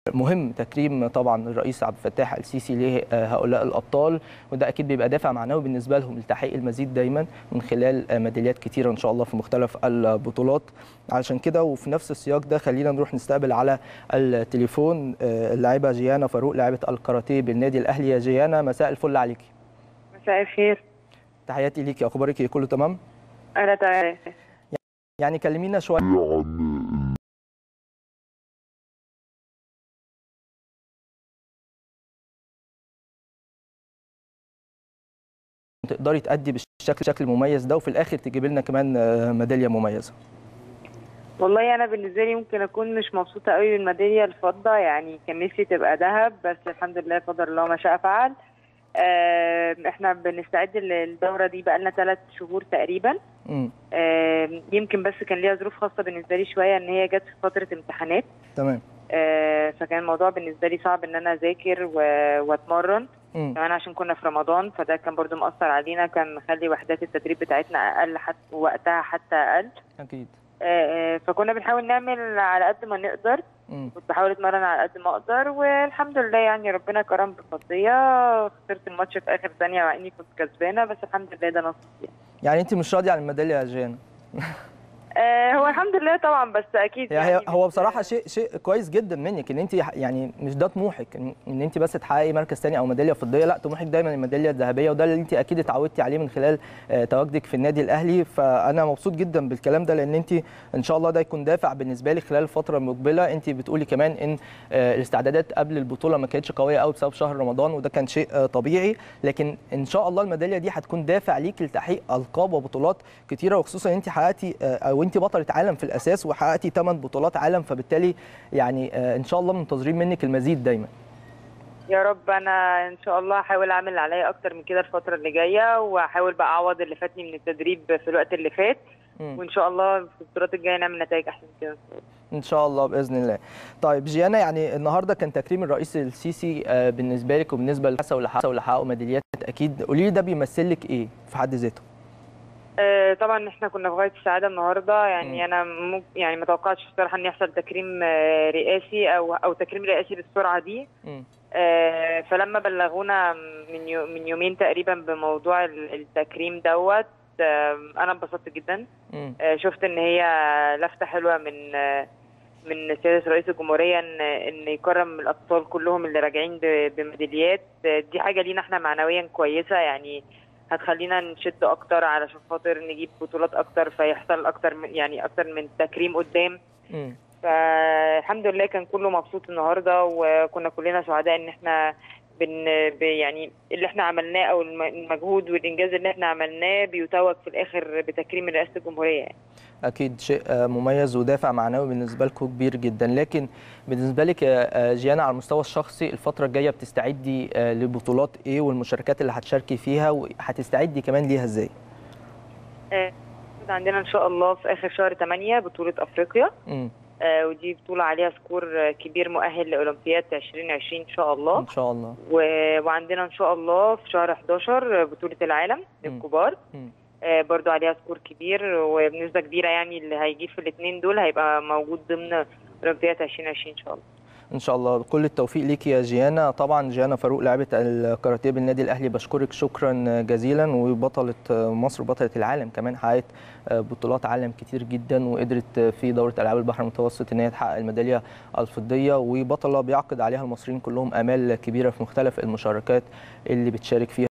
مهم تكريم طبعا الرئيس عبد الفتاح السيسي لهؤلاء الابطال وده اكيد بيبقى دافع معنوي بالنسبه لهم لتحقيق المزيد دايما من خلال ميداليات كتيره ان شاء الله في مختلف البطولات علشان كده وفي نفس السياق ده خلينا نروح نستقبل على التليفون اللاعبه جيانا فاروق لاعبه الكاراتيه بالنادي الاهلي يا جيانا مساء الفل عليكي مساء الخير تحياتي ليكي اخبارك كله تمام انا تمام يعني كلمينا شويه عن تقدري تأدي بالشكل الشكل المميز ده وفي الاخر تجيب لنا كمان ميداليه مميزه والله انا بالنسبه لي ممكن اكون مش مبسوطه قوي بالميداليه الفضه يعني كان نفسي تبقى ذهب بس الحمد لله قدر الله ما شاء فعل احنا بنستعد للدوره دي بقى لنا ثلاث شهور تقريبا يمكن بس كان ليها ظروف خاصه بالنسبه لي شويه ان هي جت في فتره امتحانات تمام فكان الموضوع بالنسبه لي صعب ان انا اذاكر واتمرن كمان عشان كنا في رمضان فده كان برضو مأثر علينا كان مخلي وحدات التدريب بتاعتنا اقل حتى وقتها حتى اقل اكيد فكنا بنحاول نعمل على قد ما نقدر كنت بحاول اتمرن على قد ما اقدر والحمد لله يعني ربنا كرم بفضليه خسرت الماتش في اخر ثانيه مع اني كنت كسبانه بس الحمد لله ده نصيب يعني. يعني انت مش راضيه عن الميداليه يا جيانا آه هو الحمد لله طبعا بس اكيد يعني, يعني هو بصراحه شيء شيء كويس جدا منك ان انت يعني مش ده طموحك ان انت بس تحققي مركز ثاني او ميداليه فضيه لا طموحك دايما الميداليه الذهبيه وده اللي انت اكيد اتعودتي عليه من خلال تواجدك في النادي الاهلي فانا مبسوط جدا بالكلام ده لان انت ان شاء الله ده يكون دافع بالنسبه لي خلال الفتره المقبله انت بتقولي كمان ان الاستعدادات قبل البطوله ما كانتش قويه قوي بسبب شهر رمضان وده كان شيء طبيعي لكن ان شاء الله الميداليه دي هتكون دافع ليك لتحقيق القاب وبطولات كتيره وخصوصا انت حققتي او انت بطله عالم في الاساس وحققتي 8 بطولات عالم فبالتالي يعني ان شاء الله منتظرين منك المزيد دايما يا رب انا ان شاء الله هحاول اعمل عليا اكتر من كده الفتره اللي جايه واحاول بقى اعوض اللي فاتني من التدريب في الوقت اللي فات م. وان شاء الله في البطولات الجايه نعمل نتائج احسن كده ان شاء الله باذن الله طيب جيانا يعني النهارده كان تكريم الرئيس السيسي بالنسبه لك وبالنسبه للحسا واللي حققوا ميداليات اكيد قولي لي ده بيمثل لك ايه في حد ذاته آه طبعا احنا كنا في غايه السعاده النهارده يعني م. انا م... يعني ما توقعتش الصراحه ان يحصل تكريم رئاسي او او تكريم رئاسي بالسرعه دي آه فلما بلغونا من يو... من يومين تقريبا بموضوع التكريم دوت آه انا انبسطت جدا آه شفت ان هي لفته حلوه من آه من سياده رئيس الجمهوريه ان ان يكرم الابطال كلهم اللي راجعين بميداليات دي حاجه لينا احنا معنويا كويسه يعني هتخلينا نشد اكتر علشان خاطر نجيب بطولات اكتر فيحصل اكتر من يعني اكتر من تكريم قدام م. فالحمد لله كان كله مبسوط النهارده وكنا كلنا سعداء ان احنا بن يعني اللي احنا عملناه او المجهود والانجاز اللي احنا عملناه بيتوج في الاخر بتكريم رئاسه الجمهوريه يعني. اكيد شيء مميز ودافع معنوي بالنسبه لكم كبير جدا لكن بالنسبه لك يا جيانا على المستوى الشخصي الفتره الجايه بتستعدي لبطولات ايه والمشاركات اللي هتشاركي فيها وهتستعدي كمان ليها ازاي عندنا ان شاء الله في اخر شهر 8 بطوله افريقيا م. آه ودي بطولة عليها سكور كبير مؤهل لأولمبياد 2020 إن شاء الله إن شاء الله و... وعندنا إن شاء الله في شهر 11 بطولة العالم للكبار آه برضو عليها سكور كبير وبنسبة كبيرة يعني اللي هيجيب في الاثنين دول هيبقى موجود ضمن أولمبياد 2020 إن شاء الله ان شاء الله كل التوفيق ليكي يا جيانا طبعا جيانا فاروق لاعبه الكاراتيه بالنادي الاهلي بشكرك شكرا جزيلا وبطله مصر وبطله العالم كمان حققت بطولات عالم كتير جدا وقدرت في دوره العاب البحر المتوسط ان هي تحقق الميداليه الفضيه وبطله بيعقد عليها المصريين كلهم امال كبيره في مختلف المشاركات اللي بتشارك فيها